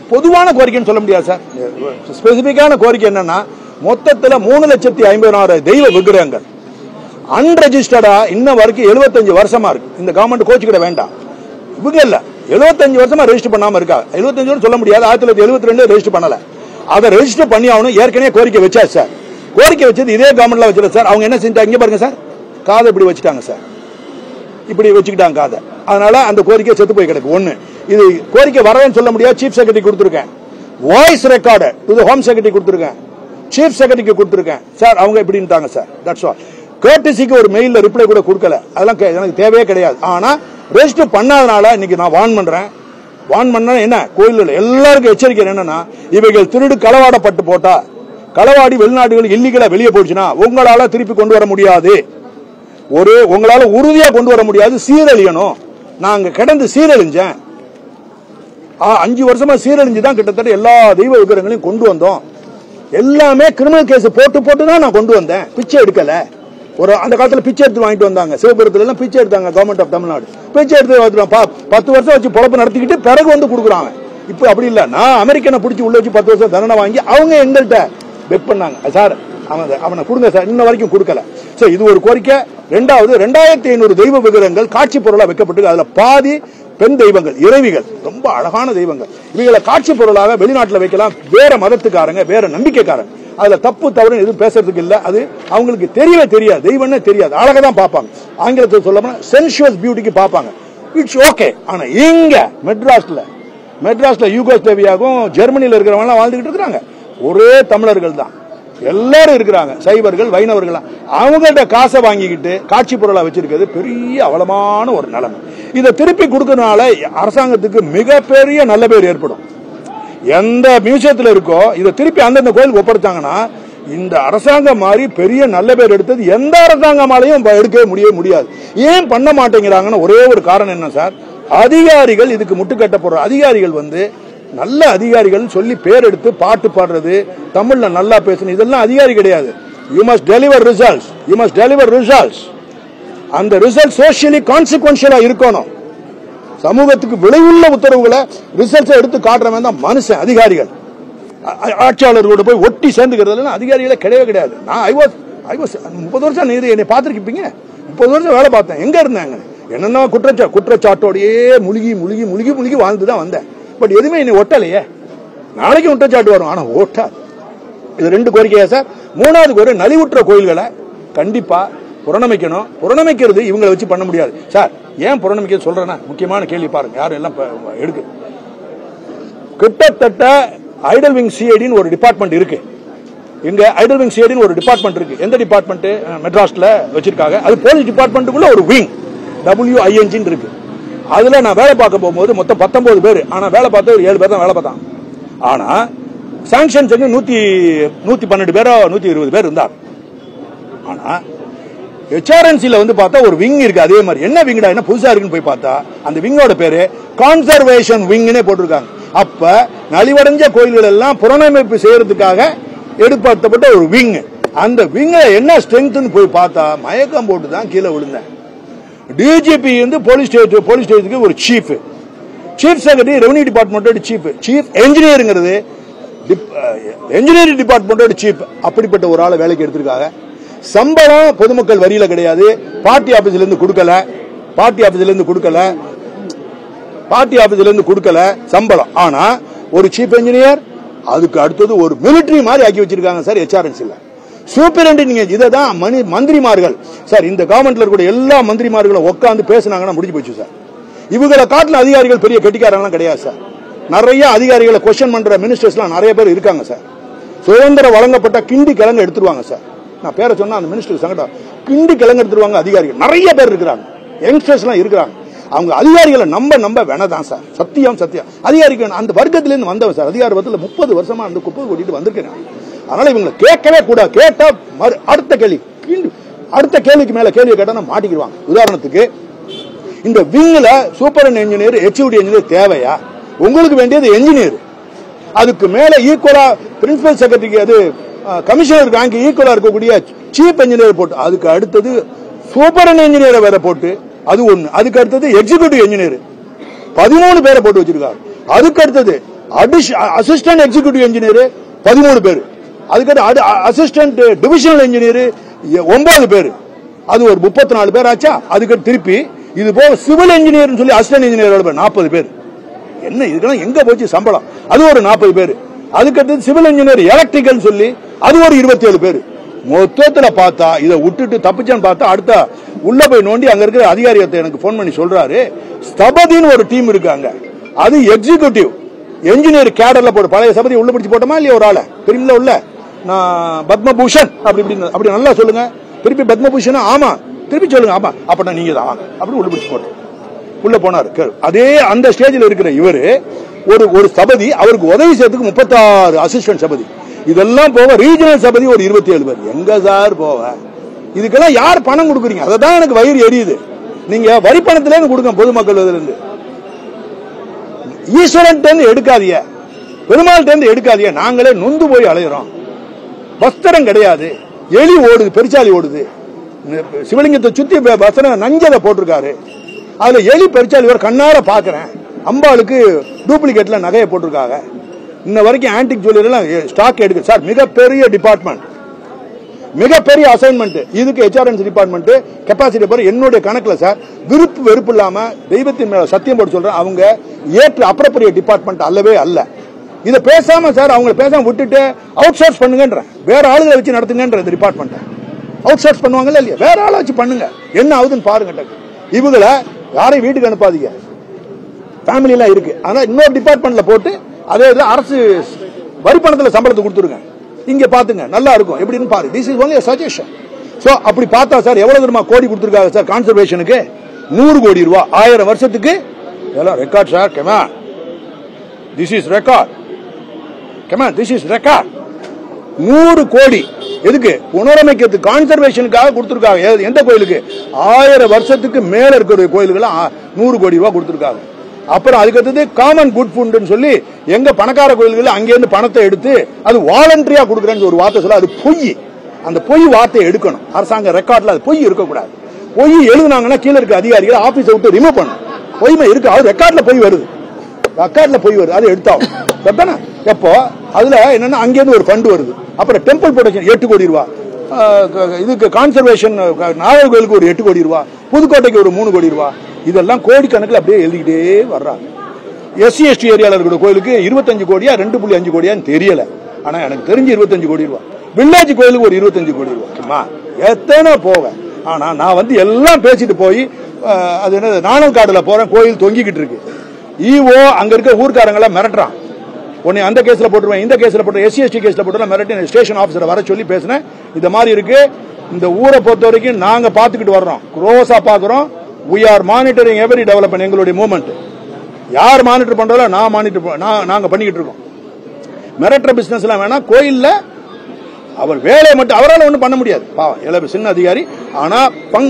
பொதுவான கோரிக்கைன்னு சொல்ல முடியாது சார் ஸ்பெசிபிக்கான கோரிக்கை என்னன்னா மொத்தத்துல மூணு லட்சத்தி ஐம்பதாயிரம் தெய்வ விக்கிரகங்கள் அன்ரெஜிஸ்டர்டா இன்ன வரைக்கும் 75 வருஷமா இருக்கு இந்த கவர்மெண்ட் கோச்சுக்கிட வேண்டாம் இவங்க இல்ல 75 வருஷமா ரெஜிஸ்டர் பண்ணாம இருக்கா 75 வருஷம் சொல்ல முடியாது ஆயிரத்தி தொள்ளாயிரத்தி எழுபத்தி ரெண்டு ரெஜிஸ்டர் பண்ணல அதை ரெஜிஸ்டர் பண்ணி ஆகணும் ஏற்கனவே கோரிக்கை வச்சாச்சு சார் கோரிக்கை வச்சது இதே கவர்மெண்ட்ல வச்சிருக்க சார் அவங்க என்ன செஞ்சாங்க இங்க பாருங்க சார் காதை இப்படி வச்சுட்டாங்க சார் இப்படி வச்சுக்கிட்டாங்க காதை அதனால அந்த கோரிக்கை செத்து போய் கிடக்கு ஒண்ணு இது கோரிக்கை வரவேன்னு சொல்ல முடியாது சீஃப் செக்ரட்டரி கொடுத்துருக்கேன் voice record to home secretary கொடுத்துருக்கேன் சீஃப் செக்ரட்டரிக்கு கொடுத்துருக்கேன் சார் அவங்க இப்படின்ட்டாங்க சார் தட்ஸ் ஆல் கேர்டிசிக்கு ஒரு மெயில்ல ரிப்ளை கூட கொடுக்கல அதெல்லாம் கே- எனக்கு தேவையே கிடையாது ஆனா ரெஜிஸ்டர் பண்ணாதனால இன்னைக்கு நான் வான் பண்றேன் வான் பண்ணா என்ன கோயில் எல்லாருக்கும் எச்சரிக்கை என்னன்னா இவைகள் திருடு களவாடப்பட்டு போட்டா களவாடி வெளிநாடுகள் இல்லீகலா வெளியே போச்சுன்னா உங்களால திருப்பி கொண்டு வர முடியாது ஒரு உங்களால உறுதியா கொண்டு வர முடியாது சீரழியணும் நாங்க கிடந்து சீரழிஞ்சேன் ஆ, அஞ்சு வருஷமா சீரழிஞ்சு தான் கிட்டத்தட்ட எல்லா தெய்வ விக்கிரகங்களையும் கொண்டு வந்தோம் எல்லாமே கிரிமினல் கேஸ் போட்டு போட்டு தான் நான் கொண்டு வந்தேன் பிச்சை எடுக்கல ஒரு அந்த காலத்துல பிச்சை எடுத்து வாங்கிட்டு வந்தாங்க சிவபுரத்துல எல்லாம் பிச்சை எடுத்தாங்க கவர்மெண்ட் ஆஃப் தமிழ்நாடு பிச்சை எடுத்து வந்துட்டான். பா- பத்து வருஷம் வச்சு பொழப்பு நடத்திக்கிட்டு பிறகு வந்து கொடுக்குறாங்க இப்போ அப்படி இல்ல நான் அமெரிக்கனை பிடிச்சி உள்ள வச்சு பத்து வருஷம் தண்டனை வாங்கி அவங்க எங்கள்கிட்ட பெட் பண்ணாங்க சார் அவன் அவனை கொடுங்க சார் இன்ன வரைக்கும் கொடுக்கல சோ இது ஒரு கோரிக்கை ரெண்டாவது ரெண்டாயிரத்தி ஐநூறு தெய்வ விக்கிரகங்கள் காட்சி பொருளா வைக்கப்பட்டு அதுல பாதி பெண் தெய்வங்கள் இறைவிகள் ரொம்ப அழகான தெய்வங்கள் இவைகளை காட்சி பொருளாக வெளிநாட்டுல வைக்கலாம் வேற மதத்துக்காரங்க வேற நம்பிக்கைக்காரங்க அதுல தப்பு தவறு எதுவும் பேசுறதுக்கு இல்ல அது அவங்களுக்கு தெரியவே தெரியாது தெய்வம்னே தெரியாது அழகா தான் பார்ப்பாங்க ஆங்கிலத்தில் சொல்ல சென்சுவஸ் பியூட்டிக்கு பார்ப்பாங்க இட்ஸ் ஓகே ஆனா இங்க மெட்ராஸ்ல மெட்ராஸ்ல யூகோஸ்லேவியாவும் ஜெர்மனில இருக்கிறவங்க எல்லாம் வாழ்ந்துகிட்டு இருக்காங்க ஒரே தமிழர்கள் தான் எல்லாரும் இருக்கிறாங்க சைவர்கள் வைணவர்கள் அவங்கள்ட்ட காசை வாங்கிக்கிட்டு காட்சி பொருளா வச்சிருக்கிறது பெரிய அவலமான ஒரு நிலைமை இதை திருப்பி கொடுக்கறதுனால அரசாங்கத்துக்கு மிகப்பெரிய நல்ல பேர் ஏற்படும் எந்த மியூசியத்துல இருக்கோ இதை திருப்பி அந்தந்த கோயிலுக்கு ஒப்படைச்சாங்கன்னா இந்த அரசாங்கம் மாதிரி பெரிய நல்ல பேர் எடுத்தது எந்த அரசாங்கமாலையும் இப்ப எடுக்கவே முடியவே முடியாது ஏன் பண்ண மாட்டேங்கிறாங்கன்னு ஒரே ஒரு காரணம் என்ன சார் அதிகாரிகள் இதுக்கு முட்டுக்கட்ட போற அதிகாரிகள் வந்து நல்ல அதிகாரிகள் சொல்லி பேர் எடுத்து பாட்டு பாடுறது தமிழ்ல நல்லா பேசணும் இதெல்லாம் அதிகாரி கிடையாது you must deliver results you must deliver results அந்த ரிசல்ட் சோஷியலி கான்சிக்வன்ஷியலா இருக்கணும் சமூகத்துக்கு விளைவுள்ள உத்தரவுகளை ரிசல்ட்ஸை எடுத்து காட்டுறவன் தான் மனுஷன் அதிகாரிகள் ஆ- ஆ- ஆட்சியாளர்களோட போய் ஒட்டி சேர்ந்துக்கிறதுல அதிகாரிகளே கிடையவே கிடையாது நான் ஐ வாஸ் ஐ வாஸ் முப்பது வருஷம் நீ என்னை பார்த்துருக்கீங்க முப்பது வருஷம் வேலை பார்த்தேன் எங்க இருந்தாங்க என்னென்ன குற்றச்சா குற்றச்சாட்டோடையே முழுகி முழுகி முழுகி முழுகி வாழ்ந்து தான் வந்தேன் பட் எதுவுமே என்னை ஒட்டலையே நாளைக்கு குற்றச்சாட்டு வரும் ஆனா ஓட்டாது இது ரெண்டு கோரிக்கையா சார் மூணாவது கோரி நலிவுற்ற கோயில்களை கண்டிப்பா புறணமிக்கணும் புறணமிக்கிறது இவங்களை வச்சு பண்ண முடியாது சார் ஏன் புறணமிக்க சொல்றேன்னா முக்கியமான கேள்வி பாருங்க யாரும் எல்லாம் இப்ப எடுக்கு கிட்டத்தட்ட ஐடல் விங் சிஐடின்னு ஒரு டிபார்ட்மெண்ட் இருக்கு இங்க ஐடல் விங் சிஐடின்னு ஒரு டிபார்ட்மெண்ட் இருக்கு எந்த டிபார்ட்மெண்ட் மெட்ராஸ்ல வச்சிருக்காங்க அது போலீஸ் டிபார்ட்மெண்ட்டுக்குள்ள ஒரு விங் டபிள்யூஐஎன்ஜின்னு இருக்கு அதுல நான் வேலை பார்க்க போகும்போது மொத்தம் பத்தொன்பது பேர் ஆனா வேலை பார்த்து ஒரு ஏழு பேர் தான் வேலை பார்த்தான் ஆனா சாங்ஷன்ஸ் வந்து நூத்தி நூத்தி பன்னெண்டு பேரோ நூத்தி இருபது பேர் இருந்தார் ஆனா ஹெச்ஆர்என்சில வந்து பார்த்தா ஒரு விங் இருக்கு அதே மாதிரி என்ன விங்கடா என்ன புதுசா இருக்குன்னு போய் பார்த்தா அந்த விங்கோட பேரு கான்சர்வேஷன் விங்னே போட்டிருக்காங்க அப்ப நலிவடைஞ்ச கோயில்கள் எல்லாம் புறநமைப்பு செய்யறதுக்காக எடுப்படுத்தப்பட்ட ஒரு விங் அந்த விங்க என்ன ஸ்ட்ரென்த்னு போய் பார்த்தா மயக்கம் போட்டு தான் கீழே விழுந்தேன் டிஜிபி வந்து போலீஸ் ஸ்டேஷன் போலீஸ் ஸ்டேஷனுக்கு ஒரு சீஃப் சீஃப் செக்ரட்டரி ரெவன்யூ டிபார்ட்மெண்டோட சீஃப் சீஃப் என்ஜினியருங்கிறது என்ஜினியரிங் டிபார்ட்மெண்டோட சீஃப் அப்படிப்பட்ட ஒரு ஆளை வேலைக்கு எடுத்திருக்காங்க சம்பளம் பொதுமக்கள் வரியில கிடையாது பார்ட்டி ஆபீஸ்ல இருந்து கொடுக்கல பார்ட்டி ஆபீஸ்ல இருந்து கொடுக்கல பார்ட்டி ஆபீஸ்ல இருந்து கொடுக்கல சம்பளம் ஆனா ஒரு சீஃப் என்ஜினியர் அதுக்கு அடுத்தது ஒரு மிலிட்டரி மாதிரி ஆக்கி வச்சிருக்காங்க சார் ஹெச்ஆர்என்சில சூப்பரண்டிங் இதை தான் மணி மந்திரிமார்கள் சார் இந்த கவர்மெண்ட்ல இருக்கக்கூடிய எல்லா மந்திரிமார்களும் உட்காந்து பேசுனாங்கன்னா முடிஞ்சு போச்சு சார் இவங்களை காட்டின அதிகாரிகள் பெரிய கெட்டிக்காரங்களாம் கிடையாது சார் நிறைய அதிகாரிகளை கொஸ்டின் பண்ற மினிஸ்டர்ஸ்லாம் நிறைய பேர் இருக்காங்க சார் சுதந்திரம் வழங்கப்பட்ட கிண்டி கிழங்கு எடுத்துருவாங்க சார் நான் பேரை சொன்னா அந்த மினிஸ்டர் சங்கடம் கிண்டி கிழங்கு எடுத்துருவாங்க அதிகாரிகள் நிறைய பேர் இருக்கிறாங்க யங்ஸ்டர்ஸ்லாம் இருக்கிறாங்க அவங்க அதிகாரிகளை நம்ப நம்ப வேணதான் சார் சத்தியம் சத்தியம் அதிகாரிகள் அந்த வர்க்கத்திலிருந்து வந்தவன் சார் அதிகார வர்க்கத்தில் முப்பது வருஷமா அந்த குப்பை கொட்டிட்டு வந்திருக்கிறேன் அதனால இவங்களை கேட்கவே கூடாது கேட்டா மறு- அடுத்த கேள்வி கிண்டு- அடுத்த கேள்விக்கு மேல கேள்வி கேட்டா மாட்டிக்கிடுவாங்க உதாரணத்துக்கு இந்த விங்ல சூப்பர் இன்ஜினியர் ஹெச்ஓடி இன்ஜினியர் தேவையா உங்களுக்கு வேண்டியது என்ஜினியர் அதுக்கு மேல ஈக்குவலா பிரின்சிபல் செக்ரட்டரிக்கு அது கமிஷனர் ரேங்க் ஈக்குவலா இருக்கக்கூடிய சீஃப் இன்ஜினியர் போட்டு அதுக்கு அடுத்தது சூப்பர் இன்ஜினியரை வேற போட்டு அது ஒண்ணு அதுக்கு அடுத்தது எக்ஸிகியூட்டிவ் இன்ஜினியர் பதிமூணு பேரை போட்டு வச்சிருக்காங்க அதுக்கு அடுத்தது அசிஸ்டன்ட் எக்ஸிகியூட்டிவ் இன்ஜினியர் பதிமூணு பேர் அதுக்கடுத்து அசிஸ்டன்ட் டிவிஷனல் இன்ஜினியர் ஒன்பது பேர் அது ஒரு முப்பத்தி நாலு பேர் ஆச்சா அதுக்கு திருப்பி இது போக சிவில் இன்ஜினியர் சொல்லி அசிஸ்டன்ட் இன்ஜினியர் நாற்பது பேர் என்ன இதுக்கெல்லாம் எங்க போச்சு சம்பளம் அது ஒரு நாற்பது பேர் அதுக்கடுத்து சிவில் இன்ஜினியர் எலக்ட்ரிக்கல் சொல்லி அது ஒரு இருபத்தி ஏழு பேர் மொத்தத்துல பார்த்தா இதை விட்டுட்டு தப்பிச்சான்னு பார்த்தா அடுத்த உள்ள போய் நோண்டி அங்க இருக்கிற அதிகாரியத்தை எனக்கு போன் பண்ணி சொல்றாரு ஸ்தபதின்னு ஒரு டீம் இருக்காங்க அது எக்ஸிகியூட்டிவ் என்ஜினியர் கேடர்ல போட்டு பழைய சபதி உள்ள பிடிச்சு போட்டோமா இல்லையா ஒரு ஆளை தெரியுமில்ல உள்ள நான் பத்மபூஷன் அப்படி இப்படி அப்படி நல்லா சொல்லுங்க திருப்பி பத்மபூஷன் ஆமா திருப்பி சொல்லுங்க ஆமா அப்ப நீங்க தான் வாங்க அப்படி உள்ள பிடிச்சு போட்டோம் உள்ள போனார் கேளு. அதே அந்த ஸ்டேஜில் இருக்கிற இவரு ஒரு ஒரு சபதி அவருக்கு உதவி செய்யறதுக்கு முப்பத்தாறு அசிஸ்டன்ட் சபதி இதெல்லாம் போக ரீஜனல் சபதி ஒரு இருபத்தி ஏழு பேர் எங்க சார் போவ இதுக்கெல்லாம் யார் பணம் கொடுக்குறீங்க அதை தான் எனக்கு வயிறு எரியுது நீங்க வரி பணத்துல இருந்து கொடுங்க பொதுமக்கள் இதுல இருந்து ஈஸ்வரன் இருந்து எடுக்காதீங்க பெருமாள் இருந்து எடுக்காதீங்க நாங்களே நொந்து போய் அலையிறோம் வஸ்திரம் கிடையாது எலி ஓடுது பெருச்சாலி ஓடுது சிவலிங்கத்தை சுத்தி ப- வஸ்திரம் நஞ்சதை போட்டிருக்காரு அதுல எலி பெருச்சாலி வர கண்ணார பாக்குறேன் அம்பாளுக்கு டூப்ளிகேட்ல நகையை போட்டிருக்காங்க இன்ன வரைக்கும் ஆன்டிக் ஜுவல்லரிலாம் ஸ்டாக் எடுக்கு சார் மிகப்பெரிய டிபார்ட்மெண்ட் மிகப்பெரிய அசைன்மெண்ட் இதுக்கு ஹெச்ஆர்என்சி டிபார்ட்மெண்ட் கெப்பாசிட்டி பாரு என்னுடைய கணக்குல சார் விருப்பு வெறுப்பு இல்லாம தெய்வத்தின் மேல சத்தியம் போட்டு சொல்றேன் அவங்க ஏற்று அப்புறப்பரிய டிபார்ட்மெண்ட் அல்லவே அல்ல இதை பேசாம சார் அவங்க பேசாம விட்டுட்டு அவுட் சோர்ஸ் பண்ணுங்கன்றேன் வேற ஆளுகளை வச்சு நடத்துங்கன்ற இந்த டிபார்ட்மெண்ட் அவுட் சோர்ஸ் பண்ணுவாங்கல்ல இல்லையா வேற ஆளை வச்சு பண்ணுங்க என்ன ஆகுதுன்னு பாருங்க டக்கு. இவங்கள யாரையும் வீட்டுக்கு அனுப்பாதீங்க ஃபேமிலி எல்லாம் இருக்கு ஆனா இன்னொரு டிபார்ட்மெண்ட்ல போட்டு அதே இதுல அரசு வரி பணத்துல சம்பளத்தை கொடுத்துருங்க இங்க பாத்துங்க நல்லா இருக்கும் எப்படின்னு பாரு this is only suggestion so அப்படி பார்த்தா சார் எவ்வளவு தெரியுமா கோடி கொடுத்துருக்காங்க சார் கான்சர்வேஷனுக்கு நூறு கோடி ரூபாய் ஆயிரம் வருஷத்துக்கு இதெல்லாம் ரெக்கார்ட் சார் கெமா திஸ் இஸ் ரெக்கார்ட் கெமா திஸ் இஸ் ரெக்கார்ட் நூறு கோடி எதுக்கு புனரமைக்கிறதுக்கு கான்சர்வேஷனுக்காக கொடுத்துருக்காங்க எது- எந்த கோயிலுக்கு ஆயிரம் வருஷத்துக்கு மேல இருக்கிற கோயிலுக்கெல்லாம் ஆ- நூறு கோடி ரூபாய் கொடுத்துருக்காங்க அப்புறம் அதுக்கு அடுத்தது காமன் குட் ஃபுட்னு சொல்லி எங்க பணக்கார கோயில்கள் அங்கேருந்து பணத்தை எடுத்து அது வாலண்டரியா கொடுக்குறேன்னு ஒரு வார்த்தை சொல்ல அது பொய் அந்த பொய் வார்த்தையை எடுக்கணும் அரசாங்க ரெக்கார்ட்ல அது பொய் இருக்கக்கூடாது பொய் எழுதுனாங்கன்னா கீழே இருக்க அதிகாரிகள் ஆபீஸை விட்டு ரிமூவ் பண்ணணும் பொய்மை இருக்கு அது ரெக்கார்ட்ல பொய் வருது ரெக்கார்ட்ல போய் வருது அதை எடுத்தாகும் சரிதானே எப்போ அதுல என்னன்னா அங்கேருந்து ஒரு ஃபண்ட் வருது அப்புறம் டெம்பிள் ப்ரொடெக்ஷன் எட்டு கோடி ரூபா ஆஹ் க- இதுக்கு கான்சர்வேஷன் நாகர்கோயிலுக்கு ஒரு எட்டு கோடி ரூபா புதுக்கோட்டைக்கு ஒரு மூணு கோடி ரூபா இதெல்லாம் கோடிக்கணக்கில் அப்படியே எழுதிக்கிட்டே வர்றாங்க எஸ்சி எஸ்டி ஏரியாவில் இருக்கிற கோயிலுக்கு இருபத்தஞ்சு கோடியா ரெண்டு புள்ளி அஞ்சு கோடியான்னு தெரியல ஆனா எனக்கு தெரிஞ்சு இருபத்தஞ்சு கோடி ரூபா வில்லேஜ் கோயிலுக்கு ஒரு இருபத்தஞ்சு கோடி ரூபா சும்மா எத்தனை போவேன் ஆனா நான் வந்து எல்லாம் பேசிட்டு போய் ஆஹ், அது என்ன நாணல் காடுல போறேன் கோயில் தொங்கிக்கிட்டு இருக்கு ஈஓ அங்க இருக்க ஊர்க்காரங்கள மிரட்டுறான் உன்னை அந்த கேஸ்ல போட்டுருவேன் இந்த கேஸ்ல போட்டு எஸ்சி எஸ்டி கேஸ்ல போட்டு மிரட்டி ஸ்டேஷன் ஆபீசரை வர சொல்லி பேசினேன் இந்த மாதிரி இருக்கு இந்த ஊரை பொறுத்த வரைக்கும் நாங்க பாத்துக்கிட்டு வர்றோம் க்ரோஸா பாக்குறோம் we are monitoring every development எங்களுடைய மூவ்மெண்ட் யார் மானிட்டர் பண்றதோ நான் மானிட்டர் நாங்க பண்ணிக்கிட்டு இருக்கோம் மிரட்டுற பிசினஸ் எல்லாம் வேணா கோயில்ல அவர் வேலையை மட்டும் அவரால் ஒண்ணும் பண்ண முடியாது பாவம் இளவு சின்ன அதிகாரி ஆனா பங்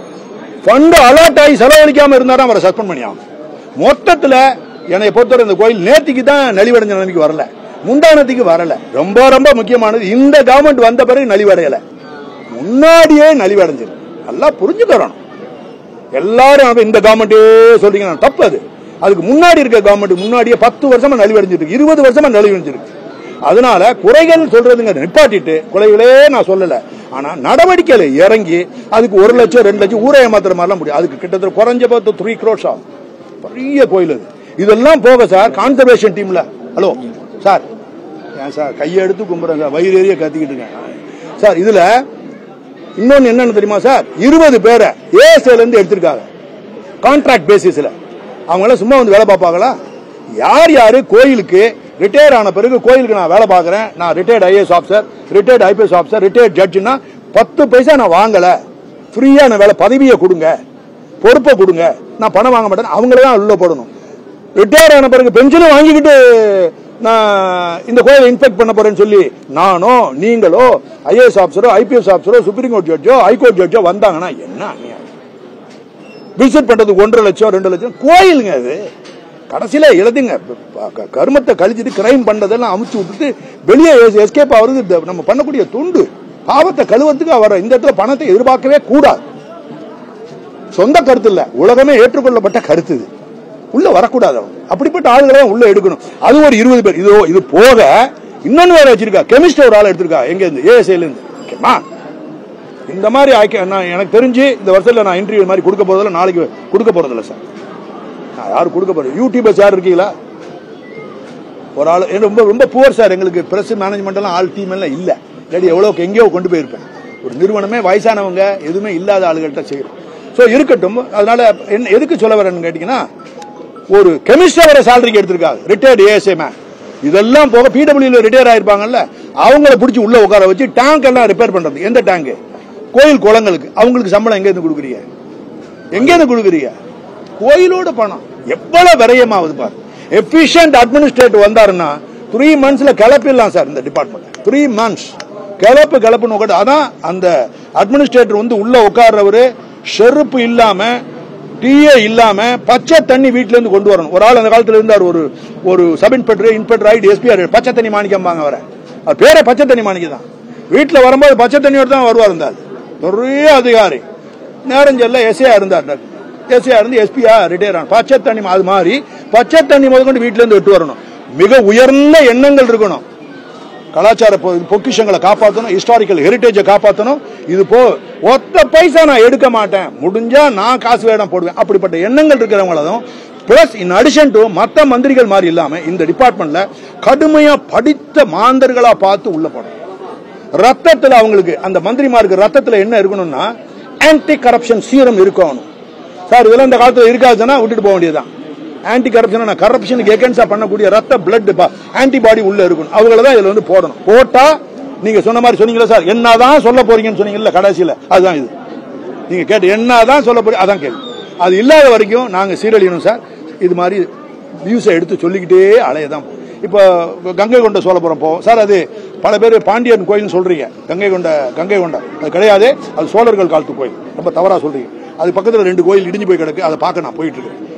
ஃபண்ட் அலர்ட் ஆகி செலவழிக்காம இருந்தாலும் அவரை சஸ்பெண்ட் பண்ணி ஆகும் மொத்தத்துல என்னை பொறுத்தவரை இந்த கோயில் நேத்திக்கு தான் நலிவடைஞ்ச நிலைமைக்கு வரல முந்தானத்துக்கு வரல ரொம்ப ரொம்ப முக்கியமானது இந்த கவர்மெண்ட் வந்த பிறகு நலிவடையல முன்னாடியே நலிவடைஞ்சிருக்கு நல்லா புரிஞ்சுக்கிறோம் எல்லாரும் அப்ப இந்த கவர்மெண்டே சொல்றீங்க நான் தப்பு அது அதுக்கு முன்னாடி இருக்க கவர்மெண்ட் முன்னாடியே பத்து வருஷமா நலிவடைஞ்சிருக்கு இருபது வருஷமா நலிவடைஞ்சிருக்கு அதனால குறைகள் சொல்றதுங்க நிப்பாட்டிட்டு குறைகளே நான் சொல்லல ஆனா நடவடிக்கையில இறங்கி அதுக்கு ஒரு லட்சம் ரெண்டு லட்சம் ஊரே ஏமாத்துற மாதிரிலாம் முடியும் அதுக்கு கிட்டத்தட்ட குறைஞ்ச பார்த்து த்ரீ க்ரோஸ் ஆகும் பெரிய கோயில் அது இதெல்லாம் போக சார் கான்சர்வேஷன் டீம்ல ஹலோ சார் ஏன் சார் கையை எடுத்து கும்பிடுறேன் சார் வயிறு ஏறிய கத்திக்கிட்டு இருக்கேன் சார் இதுல இன்னொன்னு என்னன்னு தெரியுமா சார் இருபது பேரை ஏஎஸ்ஏல இருந்து எடுத்திருக்காங்க கான்ட்ராக்ட் பேசிஸ்ல அவங்க எல்லாம் சும்மா வந்து வேலை பார்ப்பாங்களா யார் யாரு கோயிலுக்கு ரிட்டையர் ஆன பிறகு கோயிலுக்கு நான் வேலை பார்க்கறேன் நான் retired IAS officer retired IPS officer retired ஜட்ஜ்னா பத்து பைசா நான் வாங்கல ஃப்ரீயா நான் வேலை பதவியை கொடுங்க பொறுப்பை கொடுங்க நான் பணம் வாங்க மாட்டேன் அவங்கள தான் உள்ள போடணும் ரிட்டையர் ஆன பிறகு பென்ஷனும் வாங்கிக்கிட்டு நான் இந்த கோயிலை இன்ஸ்பெக்ட் பண்ண போறேன்னு சொல்லி நானோ நீங்களோ ஐஏஎஸ் ஆஃபீஸரோ ஐபிஎஸ் ஆஃபீஸரோ சுப்ரீம் கோர்ட் ஜட்ஜோ ஹைகோர்ட் ஜட்ஜோ வந்தாங்கன்னா என்ன அநியாயம் விசிட் பண்றதுக்கு ஒன்றரை லட்சம் ரெண்டு லட்சம் கோயிலுங்க அது கடைசியில எழுதுங்க ப- க- கர்மத்தை கழிச்சிட்டு கிரைம் பண்றதெல்லாம் அமுச்சு விட்டுட்டு வெளியே எஸ்கேப் ஆகுறது இந்த நம்ம பண்ணக்கூடிய துண்டு பாவத்தை கழுவத்துக்கு அவர் இந்த இடத்துல பணத்தை எதிர்பார்க்கவே கூடாது சொந்த கருத்து இல்ல உலகமே ஏற்றுக்கொள்ளப்பட்ட கருத்து இது உள்ள வரக்கூடாது அவங்க அப்படிப்பட்ட ஆளுகளை தான் உள்ள எடுக்கணும் அது ஒரு இருபது பேர் இது இது போக இன்னொன்னு வேற வச்சிருக்கா கெமிஸ்ட் ஒரு ஆள் எடுத்திருக்கா எங்க இருந்து ஏஎஸ்ஐல இருந்து ஓகேமா இந்த மாதிரி ஆக்க நான் எனக்கு தெரிஞ்சு இந்த வருஷத்துல நான் இன்டர்வியூ மாதிரி கொடுக்க போறதில்ல நாளைக்கு கொடுக்க போறதில்ல சார் நான் யாரும் கொடுக்க போறேன் யூடியூபர்ஸ் யார் இருக்கீங்களா ஒரு ஆள் ஏன்னா ரொம்ப ரொம்ப புவர் சார் எங்களுக்கு பிரஸ் மேனேஜ்மெண்ட் எல்லாம் ஆள் டீம் எல்லாம் இல்ல இல்லாட்டி எவ்வளவு எங்கேயோ கொண்டு போயிருப்பேன் ஒரு நிறுவனமே வயசானவங்க எதுவுமே இல்லாத ஆளுகள்கிட்ட செய்யறோம் ஸோ இருக்கட்டும் அதனால என்ன எதுக்கு சொல்ல வரேன்னு கேட்டீங்கன்னா ஒரு கெமிஸ்டர் வர சேலரிக்கு எடுத்திருக்காங்க ரிட்டையர்டு ஏஎஸ்ஏ மேன் இதெல்லாம் போக பிடபிள்யூல ரிட்டையர் ஆயிருப்பாங்கல்ல அவங்கள பிடிச்சி உள்ள உட்கார வச்சு டேங்க் எல்லாம் ரிப்பேர் பண்றது எந்த டேங்க் கோயில் குளங்களுக்கு அவங்களுக்கு சம்பளம் எங்க இருந்து கொடுக்குறீங்க எங்க இருந்து கொடுக்குறீங்க கோயிலோட பணம் எவ்வளவு விரயமாகுது பாரு எஃபிஷியன்ட் அட்மினிஸ்ட்ரேட்டிவ் வந்தாருன்னா த்ரீ மந்த்ஸ்ல கிளப்பிடலாம் சார் இந்த டிபார்ட்மெண்ட் த்ரீ மந்த்ஸ் கிளப்பு கிளப்புன்னு உட்காந்து அதான் அந்த அட்மினிஸ்ட்ரேட்டர் வந்து உள்ள உட்கார்றவரு செருப்பு இல்லாம டீயே இல்லாம பச்சை தண்ணி வீட்ல இருந்து கொண்டு வரணும் ஒரு ஆள் அந்த காலத்துல இருந்தார் ஒரு ஒரு சப் இன்ஸ்பெக்டர் இன்ஸ்பெக்டர் ஆயிட்டு எஸ்பிஆர் பச்சை தண்ணி மாணிக்கம்பாங்க அவரை அவர் பேரே பச்சை தண்ணி மாணிக்கம் தான் வீட்டுல வரும்போது பச்சை தண்ணியோட தான் வருவார் இருந்தார் பெரிய அதிகாரி நேரஞ்சல்ல எஸ்ஏ இருந்தார் எஸ்ஏ இருந்து எஸ்பியா ரிட்டையர் ஆன பச்சை தண்ணி மா- அது மாதிரி பச்சை தண்ணி முதற்கொண்டு வீட்டுல இருந்து விட்டு வரணும் மிக உயர்ந்த எண்ணங்கள் இருக்கணும் கலாச்சார பொ- பொக்கிஷங்களை காப்பாற்றணும் ஹிஸ்டாரிக்கல் ஹெரிட்டேஜை காப்பாற்றணும் இது போ ஒத்த பைசா நான் எடுக்க மாட்டேன் முடிஞ்சா நான் காசு வேடம் போடுவேன் அப்படிப்பட்ட எண்ணங்கள் இருக்கிறவங்களும் பிளஸ் இன் அடிஷன் டு மத்த மந்திரிகள் மாதிரி இல்லாம இந்த டிபார்ட்மெண்ட்ல கடுமையா படித்த மாந்தர்களா பார்த்து உள்ள போடணும் ரத்தத்துல அவங்களுக்கு அந்த மந்திரிமாருக்கு ரத்தத்துல என்ன இருக்கணும்னா ஆன்டி கரப்ஷன் சீரம் இருக்கணும் சார் இதெல்லாம் இந்த காலத்துல இருக்காதுன்னா விட்டுட்டு போக வேண்டியதுதான் ஆன்டி கரப்ஷன் கரப்ஷனுக்கு எகென்ஸ்டா பண்ணக்கூடிய ரத்த பிளட் ஆன்டிபாடி உள்ள இருக்கணும் அவங்கள தான் இதுல வந்து போடணும் போட்டா நீங்க சொன்ன மாதிரி சொன்னீங்களா சார் என்னதான் சொல்ல போறீங்கன்னு சொன்னீங்கல்ல கடைசியில அதுதான் இது நீங்க கேட்டு என்னதான் சொல்ல போறீங்க அதான் கேள்வி அது இல்லாத வரைக்கும் நாங்க சீரழியணும் சார் இது மாதிரி வியூஸை எடுத்து சொல்லிக்கிட்டே அலையதான் இப்போ கங்கை கொண்ட சோழபுரம் போவோம் சார் அது பல பேர் பாண்டியன் கோயில்னு சொல்றீங்க கங்கை கொண்ட கங்கை கொண்ட அது கிடையாது அது சோழர்கள் காலத்து கோயில் ரொம்ப தவறா சொல்றீங்க அது பக்கத்துல ரெண்டு கோயில் இடிஞ்சு போய் கிடக்கு அதை பார்க்க நான் போயிட்டு இருக்கேன்